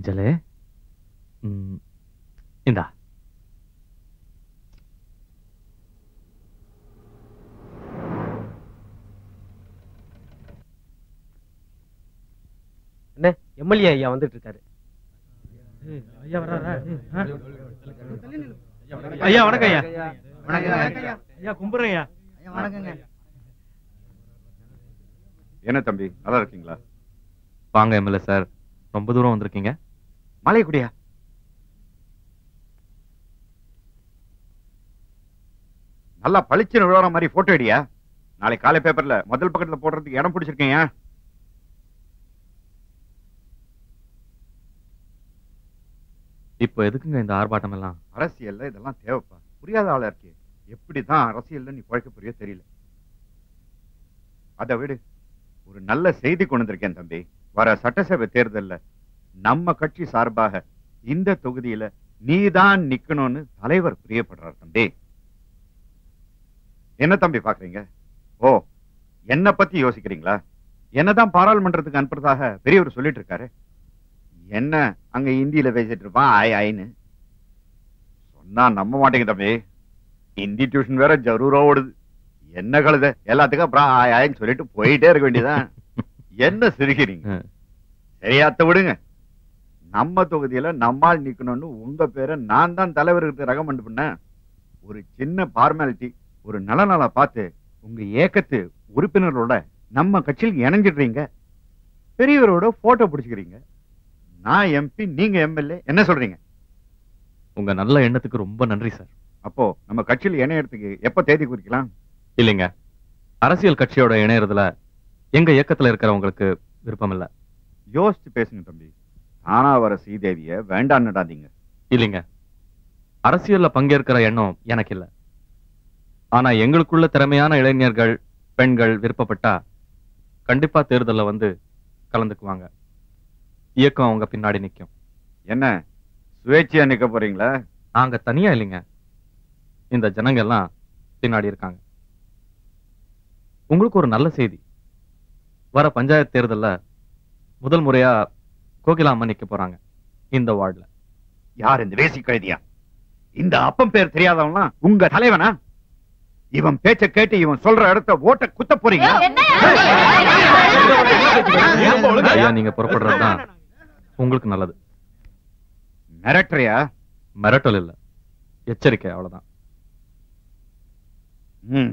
ஜலே ம், இந்தா என்ன எம்எல்ஏ ஐயா வந்துட்டு இருக்காரு ஐயா வராரா ஐயா வணக்கம் ஐயா ஐயா கும்பிடுறேன் ஐயா என்ன தம்பி நல்லா இருக்கீங்களா வாங்க எம்எல்ஏ சார் ரொம்ப தூரம் வந்திருக்கீங்க மலையக்குடியா நல்லா பளிச்சுன்னு விழுற மாதிரி போட்டோ எடுயா நாளை காலை பேப்பர்ல முதல் பக்கத்துல போடுறதுக்கு இடம் பிடிச்சிருக்கேன் இப்போ எதுக்குங்க இந்த ஆர்ப்பாட்டம் எல்லாம் அரசியல்ல இதெல்லாம் தேவைப்பா புரியாத ஆளா இருக்கே எப்படிதான் அரசியல்ல நீ பழக்க புரிய தெரியல அதை விடு ஒரு நல்ல செய்தி கொண்டு வந்திருக்கேன் தம்பி வர சட்டசபை தேர்தல்ல நம்ம கட்சி சார்பாக இந்த தொகுதியில நீதான் நிக்கணும்னு தலைவர் பிரியப்படுறார் தம்பி என்ன தம்பி பாக்குறீங்க ஓ என்ன பத்தி யோசிக்கிறீங்களா என்னதான் பாராளுமன்றத்துக்கு அனுப்புறதாக பெரியவர் சொல்லிட்டு இருக்காரு என்ன அங்க ஹிந்தியில பேசிட்டு இருப்பான் ஆய் ஆயின்னு சொன்னா நம்ப மாட்டேங்க தம்பி ஹிந்தி டியூஷன் வேற ஜரூரா ஓடுது என்ன கழுத எல்லாத்துக்கும் அப்புறம் ஆய் ஆயின்னு சொல்லிட்டு போயிட்டே இருக்க வேண்டியதான் என்ன சிரிக்கிறீங்க ம். சரியாத்த விடுங்க நம்ம தொகுதியில நம்மால் நிக்கணும்னு உங்க பேரை நான் தான் தலைவருக்கு ரெக்கமெண்ட் பண்ணேன் ஒரு சின்ன ஃபார்மாலிட்டி ஒரு நல்ல நாளா பார்த்து உங்க ஏக்கத்து உறுப்பினர்களோட நம்ம கட்சியில் இணைஞ்சிடுறீங்க பெரியவரோட போட்டோ பிடிச்சுக்கிறீங்க நான் எம்பி நீங்க எம்எல்ஏ என்ன சொல்றீங்க உங்க நல்ல எண்ணத்துக்கு ரொம்ப நன்றி சார் அப்போ நம்ம கட்சியில் இணையறதுக்கு எப்ப தேதி குறிக்கலாம் இல்லைங்க அரசியல் கட்சியோட இணையறதுல எங்க இயக்கத்துல இருக்கிறவங்களுக்கு விருப்பம் இல்ல யோசிச்சு பேசுங்க தம்பி தானா வர ஸ்ரீதேவிய வேண்டாம் நடாதீங்க இல்லைங்க அரசியல்ல பங்கேற்கிற எண்ணம் எனக்கு இல்ல ஆனா எங்களுக்குள்ள திறமையான இளைஞர்கள் பெண்கள் விருப்பப்பட்டா கண்டிப்பா தேர்தல்ல வந்து கலந்துக்குவாங்க இயக்கம் அவங்க பின்னாடி நிக்கும் என்ன சுயேட்சையா நிக்க போறீங்களா நாங்க தனியா இல்லைங்க இந்த ஜனங்க எல்லாம் பின்னாடி இருக்காங்க உங்களுக்கு ஒரு நல்ல செய்தி வர பஞ்சாயத்து தேர்தல்ல முதல் முறையா கோகிலா அம்மா நிக்க போறாங்க இந்த வார்டுல யார் இந்த வேசி கழுதியா இந்த அப்பம் பேர் தெரியாதவன்லாம் உங்க தலைவனா இவன் பேச்ச கேட்டு இவன் சொல்ற இடத்த ஓட்ட குத்த போறீங்க ஐயா நீங்க புறப்படுறதுதான் உங்களுக்கு நல்லது மிரட்டுறியா மிரட்டல் இல்ல எச்சரிக்கை அவ்வளவுதான் ம்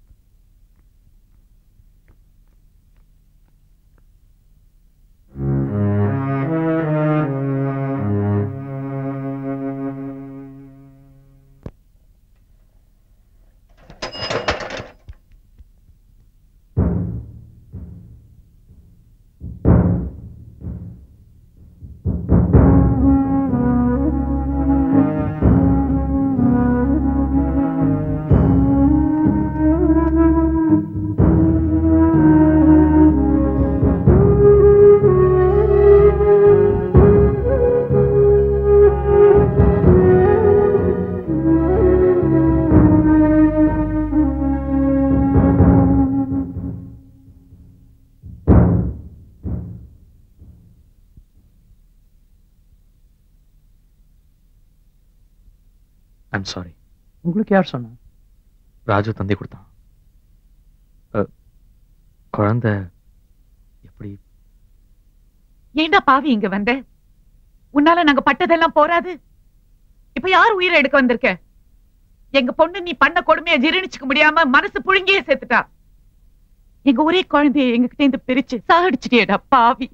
ஐம் சாரி உங்களுக்கு யார் சொன்னா ராஜு தந்தி கொடுத்தான் அ, குழந்தை எப்படி ஏண்டா பாவி இங்க வந்த உன்னால நாங்க பட்டதெல்லாம் போராது இப்ப யார் உயிரை எடுக்க வந்திருக்க எங்க பொண்ணு நீ பண்ண கொடுமையை ஜீரணிச்சுக்க முடியாம மனசு புழுங்கியே சேர்த்துட்டா எங்க ஒரே குழந்தைய எங்க கிட்ட இருந்து பிரிச்சு சாகடிச்சிட்டியேடா பாவி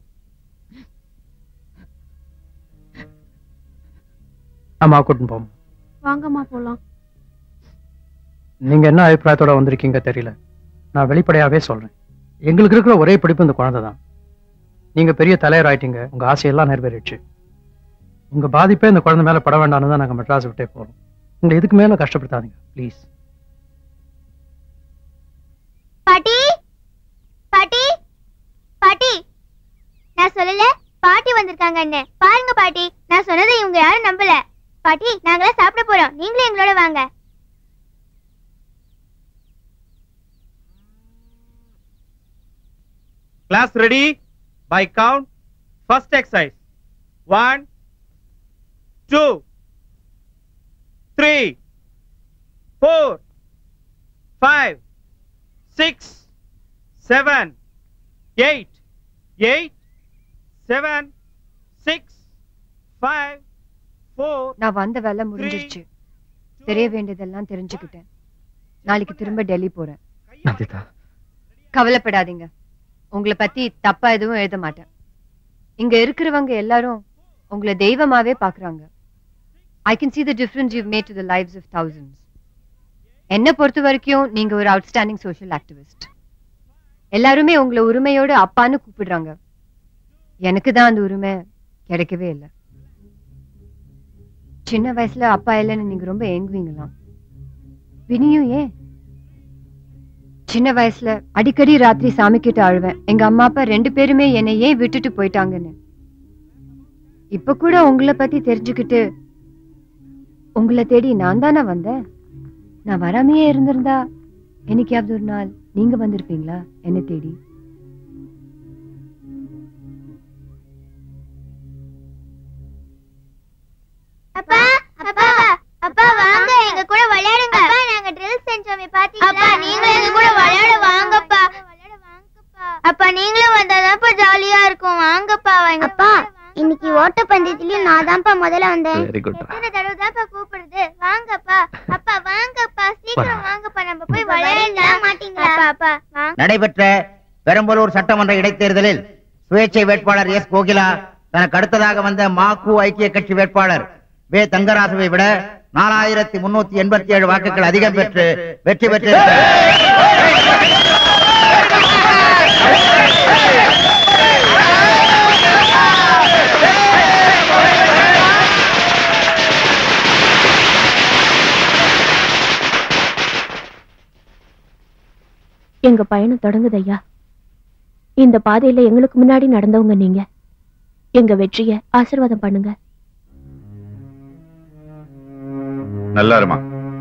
அம்மா கூட்டின்னு போமா வாங்கம்மா போலாம் நீங்க என்ன அபிப்பிராயத்தோட வந்திருக்கீங்க தெரியல நான் வெளிப்படையாவே சொல்றேன் எங்களுக்கு இருக்கிற ஒரே பிடிப்பு இந்த குழந்தை தான் நீங்க பெரிய தலைவர் ஆயிட்டீங்க உங்க ஆசையெல்லாம் நிறைவேறிடுச்சு உங்க பாதிப்பே இந்த குழந்தை மேல பட வேண்டாம்னு தான் நாங்க மெட்ராஸ் விட்டே போறோம் உங்களை இதுக்கு மேல கஷ்டப்படுத்தாதீங்க ப்ளீஸ் பாட்டி பாட்டி பாட்டி நான் சொல்லல பாட்டி வந்திருக்காங்க அண்ணே பாருங்க பாட்டி நான் சொன்னதை இவங்க யாரும் நம்பல பாட்டி நாங்களாம் சாப்பிட போறோம் நீங்களும் எங்களோட வாங்க class ready by count first exercise one two three four five six seven eight eight seven six five four நான் வந்த வேலை முடிஞ்சிருச்சு தெரிய வேண்டியதெல்லாம் தெரிஞ்சுக்கிட்டேன் நாளைக்கு திரும்ப டெல்லி போறேன் நந்திதா கவலைப்படாதீங்க உங்களை பத்தி தப்பா எதுவும் எழுத மாட்டேன் இங்க இருக்கிறவங்க எல்லாரும் உங்களை தெய்வமாவே பாக்குறாங்க I can see the difference you've made to the lives of thousands என்ன பொறுத்த வரைக்கும் நீங்க ஒரு அவுட்ஸ்டாண்டிங் சோஷியல் ஆக்டிவிஸ்ட் எல்லாருமே உங்களை உரிமையோட அப்பான்னு கூப்பிடுறாங்க எனக்கு தான் அந்த உரிமை கிடைக்கவே இல்லை சின்ன வயசுல அப்பா இல்லைன்னு நீங்க ரொம்ப ஏங்குவீங்களாம் வினியும் ஏன் சின்ன வயசுல அடிக்கடி ராத்திரி சாமி கிட்ட அழுவேன் எங்க அம்மா அப்பா ரெண்டு பேருமே என்னை ஏன் விட்டுட்டு போயிட்டாங்கன்னு இப்ப கூட உங்களை பத்தி தெரிஞ்சுக்கிட்டு உங்களை தேடி நான் தானே வந்தேன் நான் வராமையே இருந்திருந்தா என்னைக்காவது ஒரு நாள் நீங்க வந்திருப்பீங்களா என்ன தேடி அப்பா அப்பா அப்பா வாங்க எங்க கூட விளையாடுங்க அப்பா நாங்க ட்ரில் செஞ்சோமே பாத்தீங்களா அப்பா நீங்களும் எங்க கூட விளையாட வாங்கப்பா அப்பா நீங்களும் வந்தாதான்ப்பா ஜாலியா இருக்கும் வாங்கப்பா அப்பா இன்னைக்கு ஓட்டப்பந்தயத்திலயும் நான் தான்ப்பா முதல்ல வந்தேன் வெரி குட் எத்தனை தடவை தான்ப்பா கூப்பிடுது வாங்கப்பா அப்பா வாங்கப்பா சீக்கிரம் வாங்கப்பா நம்ம போய் விளையாடலாம் மாட்டீங்களா அப்பா அப்பா வாங்க நடைபெற்ற பெரம்பலூர் சட்டமன்ற இடைத்தேர்தலில் சுயேட்சை வேட்பாளர் எஸ் கோகிலா தனக்கு அடுத்ததாக வந்த மாக்கு ஐக்கிய கட்சி வேட்பாளர் வே தங்கராசுவை விட நாலாயிரத்தி முன்னூத்தி எண்பத்தி ஏழு வாக்குகள் அதிகம் பெற்று வெற்றி பெற்றிருக்கிறார் எங்க பயணம் தொடங்குது ஐயா இந்த பாதையில எங்களுக்கு முன்னாடி நடந்தவங்க நீங்க எங்க வெற்றிய ஆசீர்வாதம் பண்ணுங்க நல்லா இருமா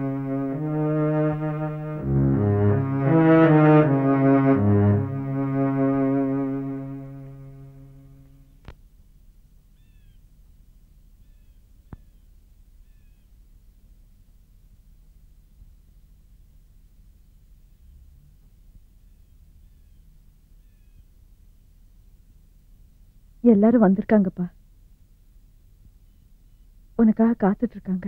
எல்லாரும் வந்திருக்காங்கப்பா உனக்காக காத்துட்டு இருக்காங்க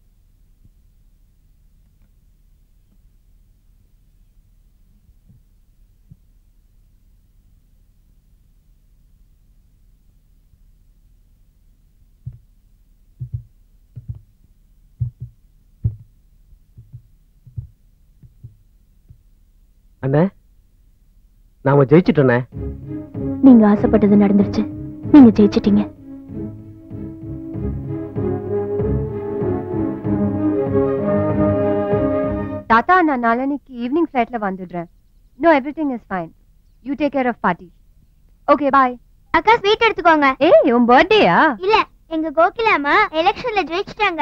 அண்ணே நாம ஜெயிச்சிட்டோண்ணே நீங்க ஆசைப்பட்டது நடந்துருச்சு நீங்க ஜெயிச்சிட்டீங்க தாத்தா நான் நாளன்னைக்கு ஈவினிங் ஃபிளைட்ல வந்துடுறேன் no everything is fine you take care of party okay bye அக்கா ஸ்வீட் எடுத்துக்கோங்க ஏய் உன் பர்த்டேயா இல்ல எங்க கோகிலாமா எலெக்ஷன்ல ஜெயிச்சிட்டாங்க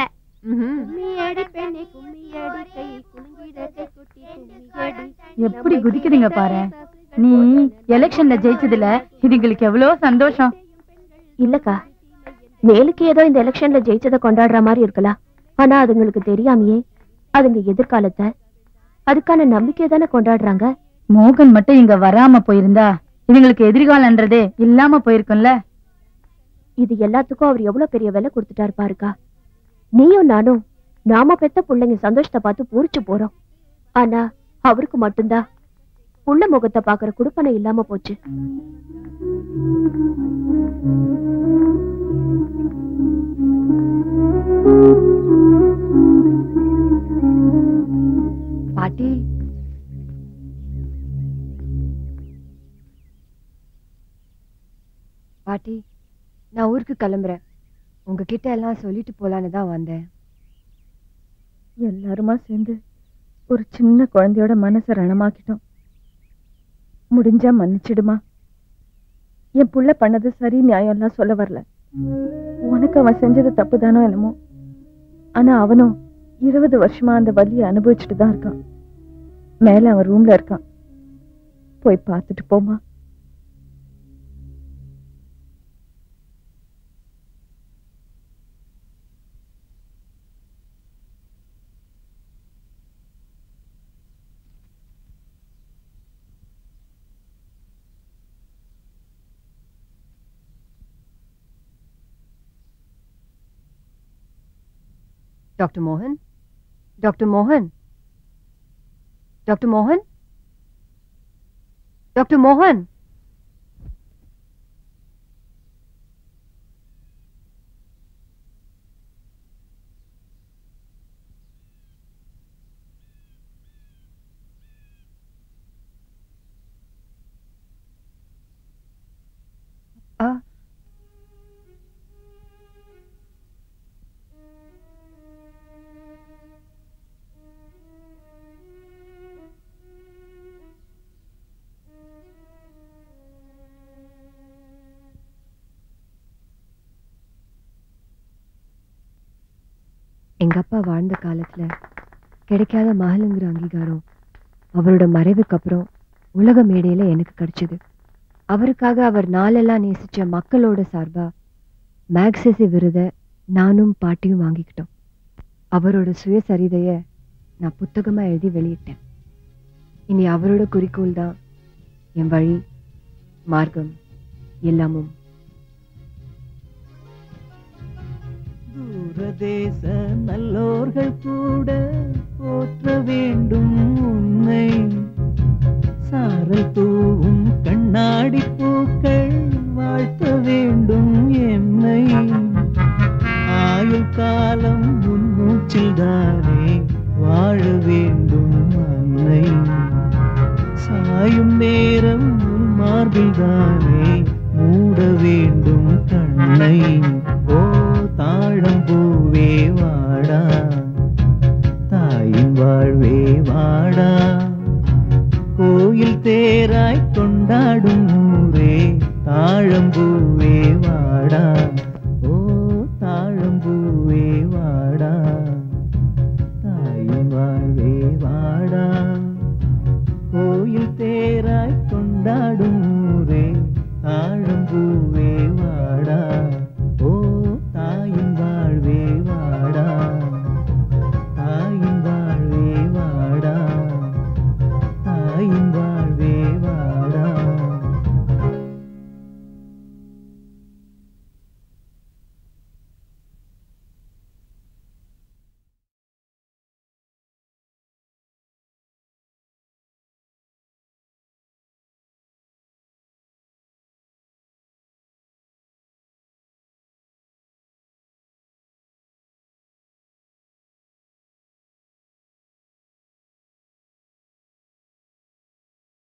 எப்படி குதிக்குதுங்க பாரு நீ எலெக்ஷன்ல ஜெயிச்சதுல இதுங்களுக்கு எவ்வளவு சந்தோஷம் இல்லக்கா மேலுக்கு ஏதோ இந்த எலெக்ஷன்ல ஜெயிச்சதை கொண்டாடுற மாதிரி இருக்கலாம் ஆனா அதுங்களுக்கு தெரியாமையே அதுங்க எதிர்காலத்தை அதுக்கான நம்பிக்கை தானே கொண்டாடுறாங்க மோகன் மட்டும் இங்க வராம போயிருந்தா இதுங்களுக்கு எதிர்காலன்றதே இல்லாம போயிருக்கும்ல இது எல்லாத்துக்கும் அவர் எவ்வளவு பெரிய விலை கொடுத்துட்டாரு பாருக்கா நீயும் நானும் நாம பெத்த பிள்ளைங்க சந்தோஷத்தை பார்த்து பூரிச்சு போறோம் ஆனா அவருக்கு மட்டும்தான் புள்ள முகத்தை பாக்குற குடுப்பனை இல்லாம போச்சு பாட்டி பாட்டி நான் ஊருக்கு கிளம்புறேன் உங்ககிட்ட எல்லாம் சொல்லிட்டு போலான்னு தான் வந்தேன் எல்லாருமா சேர்ந்து ஒரு சின்ன குழந்தையோட மனசை ரணமாக்கிட்டோம் முடிஞ்சா மன்னிச்சிடுமா என் புள்ள பண்ணது சரி நியாயம்லாம் சொல்ல வரல உனக்கு அவன் செஞ்சது தப்புதானோ என்னமோ ஆனா அவனும் இருபது வருஷமா அந்த வலியை அனுபவிச்சுட்டு தான் இருக்கான் மேல அவன் ரூம்ல இருக்கான் போய் பார்த்துட்டு போமா டாக்டர் மோகன் டாக்டர் மோகன் டாக்டர் மோகன் டாக்டர் மோகன் ஆ எங்க அப்பா வாழ்ந்த காலத்துல கிடைக்காத மகளுங்கிற அங்கீகாரம் அவரோட மறைவுக்கு அப்புறம் உலக மேடையில எனக்கு கிடைச்சது அவருக்காக அவர் நாளெல்லாம் நேசிச்ச மக்களோட சார்பா மேக்சஸி விருத நானும் பாட்டியும் வாங்கிக்கிட்டோம் அவரோட சுயசரிதைய நான் புத்தகமா எழுதி வெளியிட்டேன் இனி அவரோட குறிக்கோள் தான் என் வழி மார்க்கம் எல்லாமும் தூரதேச நல்லோர்கள் கூட போற்ற வேண்டும் உன்னை சாரல் தூவும் கண்ணாடி பூக்கள் வாழ்த்த வேண்டும் என்னை ஆயுள் காலம் முன்னூச்சில் தானே வாழ வேண்டும் அன்னை சாயும் நேரம் உன் மார்பில் தானே மூட வேண்டும் கண்ணை